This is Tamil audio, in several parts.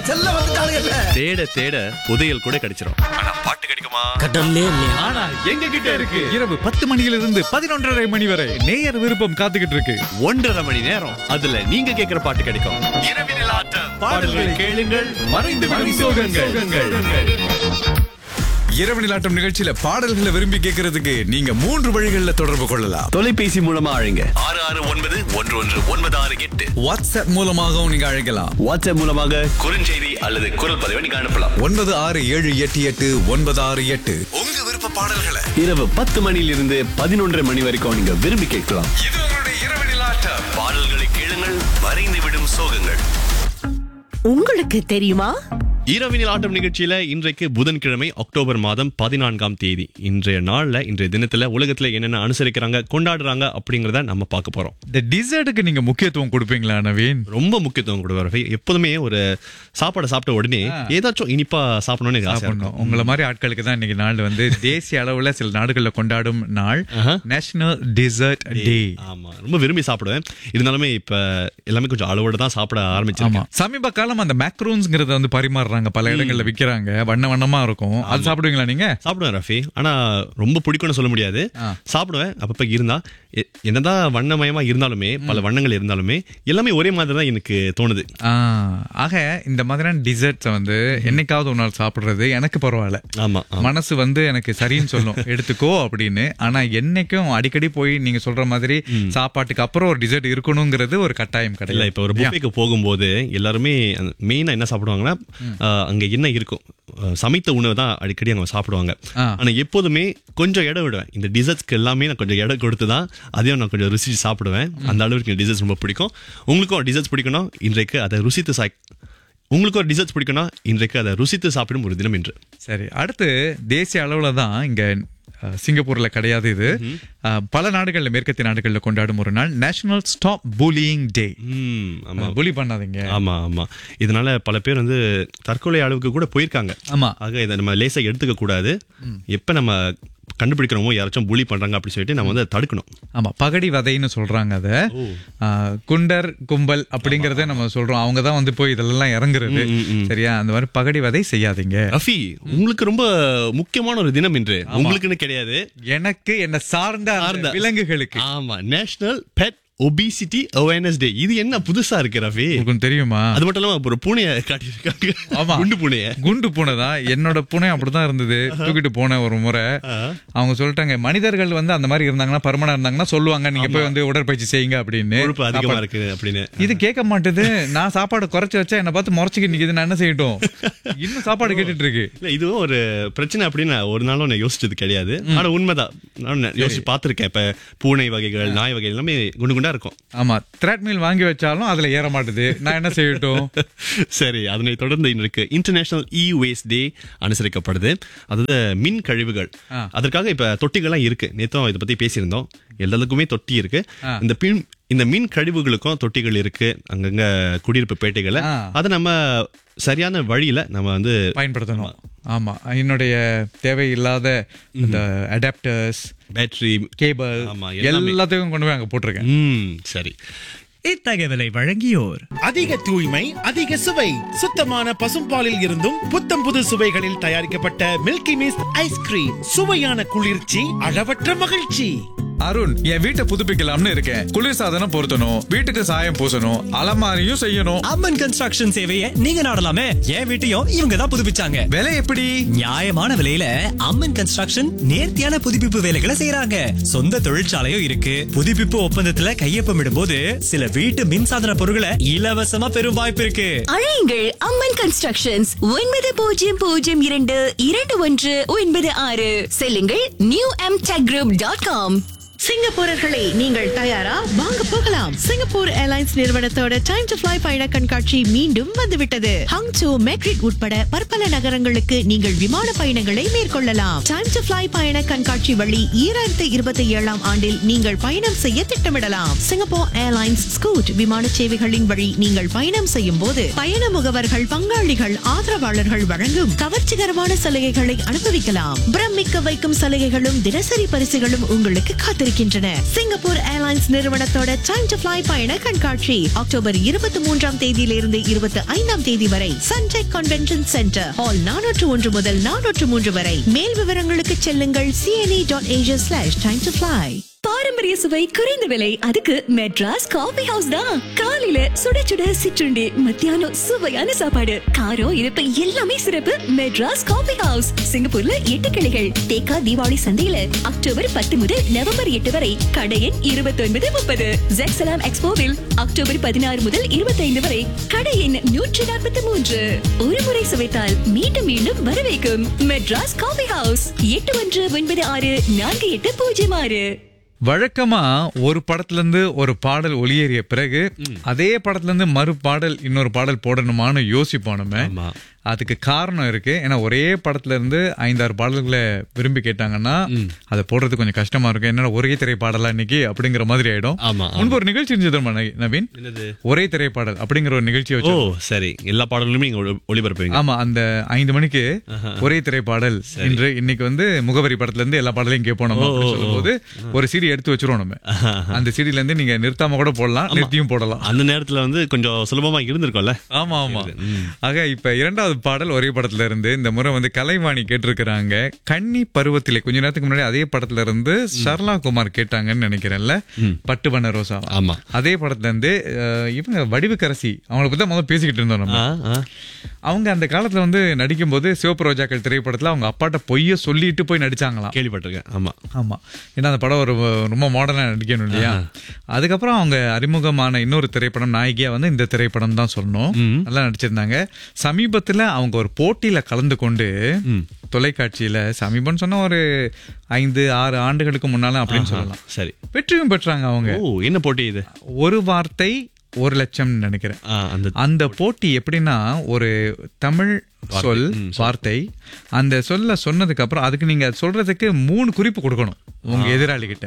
செல்ல வந்துட்டானுங்கல்ல தேட தேட புதையல் கூட கிடைச்சிரும் ஆனா பாட்டு கிடைக்குமா கடல்லே இல்லையா ஆனா எங்க கிட்ட இருக்கு இரவு பத்து மணியிலிருந்து பதினொன்றரை மணி வரை நேயர் விருப்பம் காத்துக்கிட்டு இருக்கு ஒன்றரை மணி நேரம் அதுல நீங்க கேக்குற பாட்டு கிடைக்கும் இரவினில் ஆட்டம் பாடல்களை கேளுங்கள் மறைந்து விடும் சோகங்கள் இரவு நிலாட்டம் நிகழ்ச்சியில பாடல்களை விரும்பி கேட்கறதுக்கு நீங்க மூன்று வழிகளில் தொடர்பு கொள்ளலாம் தொலைபேசி மூலமா அழைங்க ஆறு ஆறு ஒன்பது ஒன்று ஒன்று ஒன்பது ஆறு எட்டு வாட்ஸ்அப் மூலமாகவும் நீங்க அழைக்கலாம் வாட்ஸ்அப் மூலமாக குறுஞ்செய்தி அல்லது குரல் பதிவை நீங்க அனுப்பலாம் ஒன்பது ஆறு ஏழு எட்டு எட்டு ஒன்பது ஆறு எட்டு உங்க விருப்ப பாடல்களை இரவு பத்து மணியிலிருந்து பதினொன்றரை மணி வரைக்கும் நீங்க விரும்பி கேட்கலாம் இது உங்களுடைய இரவு நிலாட்டம் பாடல்களை கேளுங்கள் மறைந்து விடும் சோகங்கள் உங்களுக்கு தெரியுமா இரவினில் ஆட்டம் நிகழ்ச்சியில இன்றைக்கு புதன்கிழமை அக்டோபர் மாதம் பதினான்காம் தேதி இன்றைய நாள்ல இன்றைய தினத்துல உலகத்துல என்னென்ன அனுசரிக்கிறாங்க கொண்டாடுறாங்க அப்படிங்கறத நம்ம பார்க்க போறோம் இந்த டிசர்ட்டுக்கு நீங்க முக்கியத்துவம் கொடுப்பீங்களா நவீன் ரொம்ப முக்கியத்துவம் கொடுவார் எப்போதுமே ஒரு சாப்பாடை சாப்பிட்ட உடனே ஏதாச்சும் இனிப்பா சாப்பிடணும்னு எனக்கு ஆசை சாப்பிடணும் இருக்கும் உங்களை மாதிரி ஆட்களுக்கு தான் இன்னைக்கு நாள் வந்து தேசிய அளவுல சில நாடுகள்ல கொண்டாடும் நாள் ஆஹா. நேஷனல் டிசர்ட் டே ஆமா ரொம்ப விரும்பி சாப்பிடுவேன் இருந்தாலுமே இப்ப எல்லாமே கொஞ்சம் அளவோட தான் சாப்பிட ஆமா ஆரம்பிச்சிருக்கேன் சமீப காலம் அந்த மேக்ரோன்ஸ்ங்கிறத வந்து பரிமாறுறாங்க பல இடங்கள்ல விக்கிறாங்க வண்ண வண்ணமா இருக்கும் அது சாப்பிடுவீங்களா நீங்க சாப்பிடுவேன் ரஃபி ஆனா ரொம்ப பிடிக்கும்னு சொல்ல முடியாது சாப்பிடுவேன் அப்பப்ப இருந்தா எ- என்னதான் வண்ணமயமா இருந்தாலுமே பல வண்ணங்கள் இருந்தாலுமே எல்லாமே ஒரே மாதிரி தான் எனக்கு தோணுது ஆ, ஆக இந்த மாதிரியான டிசர்ட்ஸை வந்து என்னைக்காவது ஒரு நாள் சாப்பிடுறது எனக்கு பரவாயில்ல ஆமா ஆமா. மனசு வந்து எனக்கு சரின்னு சொல்லும் எடுத்துக்கோ அப்படின்னு ஆனா என்னைக்கும் அடிக்கடி போய் நீங்க சொல்ற மாதிரி சாப்பாட்டுக்கு அப்புறம் ஒரு டிசர்ட் இருக்கணுங்கிறது ஒரு கட்டாயம் இல்ல கிடையாது இப்ப ஒரு புஃபேக்கு போகும்போது எல்லாருமே மெயினா என்ன சாப்பிடுவாங்கன்னா ஆஹ், அங்க என்ன இருக்கும் ஆஹ், சமைத்த உணவு தான் அடிக்கடி அங்க சாப்பிடுவாங்க ஆ. ஆனா எப்போதுமே கொஞ்சம் இடம் விடுவேன் இந்த டிசர்ட்ஸ்க்கு எல்லாமே நான் கொஞ்சம் இடம் கொடுத்து தான் அதையும் நான் கொஞ்சம் ருசிச்சு சாப்பிடுவேன் அந்த அளவுக்கு டிசர்ட்ஸ் ரொம்ப பிடிக்கும் உங்களுக்கும் டிசர்ட்ஸ் பிடிக்கணும் இன்றைக்கு அதை ருசித்து சாய் உங்களுக்கும் டிசர்ட்ஸ் பிடிக்கணும் இன்றைக்கு அதை ருசித்து சாப்பிடும் ஒரு தினம் என்று சரி அடுத்து தேசிய அளவுல தான் இங்க அஹ், சிங்கப்பூர்ல கிடையாது இது அஹ், பல நாடுகள்ல மேற்கத்திய நாடுகள்ல கொண்டாடும் ஒரு நாள் நேஷனல் ஸ்டாப் bullying டே ம், ஆமா புலி பண்ணாதீங்க ஆமா ஆமா இதனால பல பேர் வந்து தற்கொலை அளவுக்கு கூட போயிருக்காங்க ஆமா ஆக இதை நம்ம லேசா எடுத்துக்க கூடாது எப்ப நம்ம கண்டுபிடிக்கிறோமோ யாராச்சும் புலி பண்றாங்க அப்படி சொல்லிட்டு நம்ம வந்து அதை தடுக்கணும் ஆமா பகடி வதைன்னு சொல்றாங்க அத ஆஹ், குண்டர் கும்பல் அப்படிங்கறத நம்ம சொல்றோம் அவங்க தான் வந்து போய் இதெல்லாம் இறங்குறது சரியா அந்த மாதிரி பகடி வதை செய்யாதீங்க ரஃபி உங்களுக்கு ரொம்ப முக்கியமான ஒரு தினம் இன்று உங்களுக்குன்னு கிடையாது எனக்கு என்ன சார்ந்த அந்த சார்ந்த. விலங்குகளுக்கு ஆமா national pet obesity awareness day இது என்ன புதுசா இருக்கு ரஃபி உங்களுக்கு தெரியுமா அது மட்டும் இல்லாம ஒரு பூனைய காட்டியிருக்காங்க ஆமா குண்டு பூனைய குண்டு பூனை தான் என்னோட பூனை அப்படிதான் இருந்தது தூக்கிட்டு போனேன் ஒரு முறை அவங்க சொல்லிட்டாங்க மனிதர்கள் வந்து அந்த மாதிரி இருந்தாங்கன்னா பருமனா இருந்தாங்கன்னா சொல்லுவாங்க நீங்க போய் வந்து உடற்பயிற்சி செய்யுங்க அப்படின்னு கொழுப்பு அதிகமா இருக்கு அப்படின்னு இது கேட்க மாட்டுது நான் சாப்பாடு குறைச்சு வச்சா என்ன பார்த்து முறைச்சிக்கிட்டு நிக்குது நான் என்ன செய்யட்டும் இன்னும் சாப்பாடு கேட்டுட்டு இருக்கு இல்ல இதுவும் ஒரு பிரச்சனை அப்படின்னு நான் ஒரு நாளும் நான் யோசிச்சது கிடையாது ஆனா உண்மைதான் நான் யோசிச்சு பார்த்திருக்கேன் இப்ப பூனை வகைகள் நாய் வகைகள் எல்லாமே குண்டு குண்டா இருக்கும் ஆமா த்ரெட்மில் வாங்கி வச்சாலும் அதுல ஏற மாட்டுது நான் என்ன செய்யட்டும் சரி அதனை தொடர்ந்து இன்றைக்கு இன்டர்நேஷனல் இ வேஸ்ட் டே அனுசரிக்கப்படுது அதாவது மின் கழிவுகள் அதற்காக இப்ப தொட்டிகள்லாம் இருக்கு நேத்தும் இதை பத்தி பேசியிருந்தோம் எல்லாத்துக்குமே தொட்டி இருக்கு இந்த பின் இந்த மின் கழிவுகளுக்கும் தொட்டிகள் இருக்கு அங்கங்க குடியிருப்பு பேட்டைகள்ல ஆ. அதை நம்ம சரியான வழியில நம்ம வந்து பயன்படுத்தணும் ஆமா என்னுடைய தேவையில்லாத இந்த அடாப்டர்ஸ் பேட்டரி கேபிள் ஆமா, எல்லாமே. எல்லாத்தையும் கொண்டு போய் அங்க போட்டிருக்கேன் ம் சரி இத்தகவலை வழங்கியோர் அதிக தூய்மை அதிக சுவை சுத்தமான பசும்பாலில் இருந்தும் புத்தம் புது சுவைகளில் தயாரிக்கப்பட்ட மில்கி மிஸ்ட் ஐஸ்கிரீம் சுவையான குளிர்ச்சி அளவற்ற மகிழ்ச்சி அருண் என் வீட்டை புதுப்பிக்கலாம்னு இருக்கேன் குளிர்சாதனம் பொருத்தணும் வீட்டுக்கு சாயம் பூசணும் அலமாரியும் செய்யணும் அம்மன் கன்ஸ்ட்ரக்ஷன் சேவையை நீங்க நாடலாமே என் வீட்டையும் இவங்க தான் புதுப்பிச்சாங்க விலை எப்படி நியாயமான விலையில அம்மன் கன்ஸ்ட்ரக்ஷன் நேர்த்தியான புதுப்பிப்பு வேலைகளை செய்யறாங்க சொந்த தொழிற்சாலையும் இருக்கு புதுப்பிப்பு ஒப்பந்தத்துல கையொப்பமிடும் போது சில வீட்டு மின்சாதன பொருட்களை இலவசமா பெறும் வாய்ப்பு இருக்கு அழையுங்கள் அம்மன் கன்ஸ்ட்ரக்ஷன்ஸ் ஒன்பது பூஜ்ஜியம் பூஜ்ஜியம் இரண்டு இரண்டு ஒன்று ஒன்பது ஆறு செல்லுங்கள் new M tech group dot com சிங்கப்பூரர்களே நீங்கள் தயாரா வாங்க போகலாம் சிங்கப்பூர் ஏர்லைன்ஸ் நிறுவனத்தோட டைம் டு fly பயண கண்காட்சி மீண்டும் வந்துவிட்டது ஹங்சோ மெட்ரிட் உட்பட பற்பல நகரங்களுக்கு நீங்கள் விமான பயணங்களை மேற்கொள்ளலாம் டைம் டு fly பயண கண்காட்சி வழி ஈராயிரத்தி இருபத்தி ஏழாம் ஆண்டில் நீங்கள் பயணம் செய்ய திட்டமிடலாம் சிங்கப்பூர் ஏர்லைன்ஸ் ஸ்கூட் விமான சேவைகளின் வழி நீங்கள் பயணம் செய்யும் போது பயண முகவர்கள் பங்காளிகள் ஆதரவாளர்கள் வழங்கும் கவர்ச்சிகரமான சலுகைகளை அனுபவிக்கலாம் பிரமிக்க வைக்கும் சலுகைகளும் தினசரி பரிசுகளும் உங்களுக்கு காத்திருக்கிறது அளிக்கின்றன சிங்கப்பூர் ஏர்லைன்ஸ் நிறுவனத்தோட டைம் டு fly பயண கண்காட்சி அக்டோபர் இருபத்தி மூன்றாம் தேதியிலிருந்து இருபத்தி ஐந்தாம் தேதி வரை சன்டெக் கன்வென்ஷன் சென்டர் ஹால் நானூற்று ஒன்று முதல் நானூற்று மூன்று வரை மேல் விவரங்களுக்கு செல்லுங்கள் CNA dot Asia slash time to fly பாரம்பரிய சுவை குறைந்த விலை அதுக்கு மெட்ராஸ் காபி ஹவுஸ் தான் காலையில சுட சுட சிற்றுண்டி மத்தியானம் சுவையான சாப்பாடு காரம் இனிப்பு எல்லாமே சிறப்பு மெட்ராஸ் காபி ஹவுஸ் சிங்கப்பூர்ல எட்டு கிளைகள் தேக்கா தீபாவளி சந்தையில அக்டோபர் பத்து முதல் நவம்பர் எட்டு வரை கடையின் இருபத்தி ஒன்பது முப்பது ஜெக்சலாம் எக்ஸ்போவில் அக்டோபர் பதினாறு முதல் இருபத்தைந்து வரை கடையின் நூற்றி நாற்பத்தி மூன்று ஒரு முறை சுவைத்தால் மீண்டும் மீண்டும் வரவைக்கும் மெட்ராஸ் காபி ஹவுஸ் எட்டு ஒன்று ஒன்பது ஆறு நான்கு எட்டு பூஜ்ஜியம் ஆறு வழக்கமா ஒரு படத்துல இருந்து ஒரு பாடல் ஒளியேறிய பிறகு அதே படத்துல இருந்து மறு பாடல் இன்னொரு பாடல் போடணுமான்னு யோசிப்போம் நம்ம ஆமா. அதுக்கு காரணம் இருக்கு ஏன்னா ஒரே படத்துல இருந்து ஐந்தாறு பாடல்களை விரும்பி கேட்டாங்கன்னா அதை போடுறது கொஞ்சம் கஷ்டமா இருக்கும் என்னடா ஒரே திரைப்பாடலா இன்னைக்கு அப்படிங்கிற மாதிரி ஆயிடும் ஆமா, ஆமா. முன்பு ஒரு நிகழ்ச்சி இருந்தது தெரியுமா, நவீன்? நவீன் என்னது? ஒரே திரைப்பாடல் அப்படிங்கிற ஒரு நிகழ்ச்சி ஓ வச்சு சரி எல்லா பாடல்களுமே நீங்க ஒளி- ஒளிபரப்புவீங்க ஆமா அந்த ஐந்து மணிக்கு ஒரே திரைப்பாடல் இன்று இன்னைக்கு வந்து முகவரி படத்துல இருந்து எல்லா பாடலையும் கேட்போம் நம்ம அப்படின்னு சொல்லும்போது ஒரு சீடி எடுத்து வச்சிருவோம் நம்ம அந்த சீடில இருந்து நீங்க நிறுத்தாம கூட போடலாம் நிறுத்தியும் போடலாம் அந்த நேரத்துல வந்து கொஞ்சம் சுலபமா இருந்திருக்கும்ல ஆமா ஆமா ஆக இப்ப இரண்டாவது பாடல் ஒரே படத்துல இருந்து இந்த முறை வந்து கலைவாணி கேட்டிருக்கிறாங்க கன்னி பருவத்திலே கொஞ்ச நேரத்துக்கு முன்னாடி அதே படத்துல இருந்து சரளா குமார் கேட்டாங்கன்னு நினைக்கிறேன்ல பட்டு பண்ண ரோசா ஆமா. அதே படத்துல இருந்து அஹ், இவங்க வடிவுக்கரசி அவங்கள பத்தி தான் முதல்ல பேசிக்கிட்டு இருந்தோம் நம்ம ஆ, ஆ. அவங்க அந்த காலத்துல வந்து நடிக்கும்போது சிவப்பு ரோஜாக்கள் திரைப்படத்துல அவங்க அப்பாட்ட பொய்ய சொல்லிட்டு போய் நடிச்சாங்களாம் கேள்விப்பட்டிருக்கேன் ஆமா ஆமா ஏன்னா அந்த படம் ஒரு ரொம்ப மாடர்னா நடிக்கணும் இல்லையா அதுக்கப்புறம் அவங்க அறிமுகமான இன்னொரு திரைப்படம் நாயகியா வந்து இந்த திரைப்படம் தான் சொல்லணும் நல்லா நடிச்சிருந்தாங்க சமீபத்துல அவங்க ஒரு போட்டியில கலந்து கொண்டு தொலைக்காட்சியில சமீபம் சொன்னா ஒரு ஐந்து ஆறு ஆண்டுகளுக்கு முன்னால அப்படின்னு சொல்லலாம் சரி வெற்றியும் பெற்றாங்க அவங்க ஓ என்ன போட்டி இது ஒரு வார்த்தை ஒரு லட்சம் நினைக்கிறேன் ஆ, அந்த அந்த போட்டி எப்படின்னா ஒரு தமிழ் சொல் வார்த்தை அந்த சொல்ல சொன்னதுக்கு அப்புறம் அதுக்கு நீங்க சொல்றதுக்கு மூணு குறிப்பு கொடுக்கணும் உங்க எதிராளி கிட்ட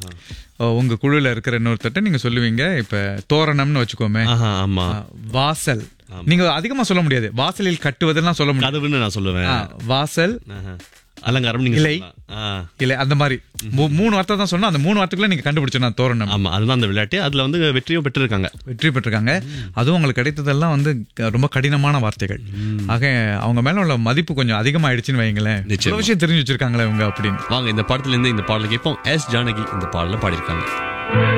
உங்க குழுல இருக்கிற இன்னொருத்தட்ட நீங்க சொல்லுவீங்க இப்ப தோரணம்னு வச்சுக்கோமே ஆஹா, ஆமா ஆ, வாசல் நீங்க அதிகமா சொல்ல முடியாது வாசலில் கட்டுவதெல்லாம் சொல்ல முடியாது கதவுன்னு நான் சொல்லுவேன் ஆ, வாசல் ஆஹா. அலங்காரம் நீங்க இலை. சொல்லலாம். ஆ. இல்ல அந்த மாதிரி மூ- மூணு வார்த்தை தான் சொன்னா அந்த மூணு வார்த்தைக்குள்ள நீங்க கண்டுபிடிச்சா தோரணம் ஆமா அதுதான் அந்த விளையாட்டு அதுல வந்து வெற்றியும் பெற்றிருக்காங்க வெற்றி பெற்றிருக்காங்க அதுவும் அவங்களுக்கு கிடைத்ததெல்லாம் வந்து க- ரொம்ப கடினமான வார்த்தைகள் ஆக அவங்க மேல உள்ள மதிப்பு கொஞ்சம் அதிகமாயிடுச்சுன்னு வைங்களேன் நிச்சயமா. இவ்வளவு விஷயம் தெரிஞ்சு வச்சிருக்காங்களே இவங்க அப்படின்னு வாங்க இந்த படத்துல இருந்து இந்த பாடல கேட்போம் எஸ் ஜானகி இந்த பாடல பாடியிருக்காங்க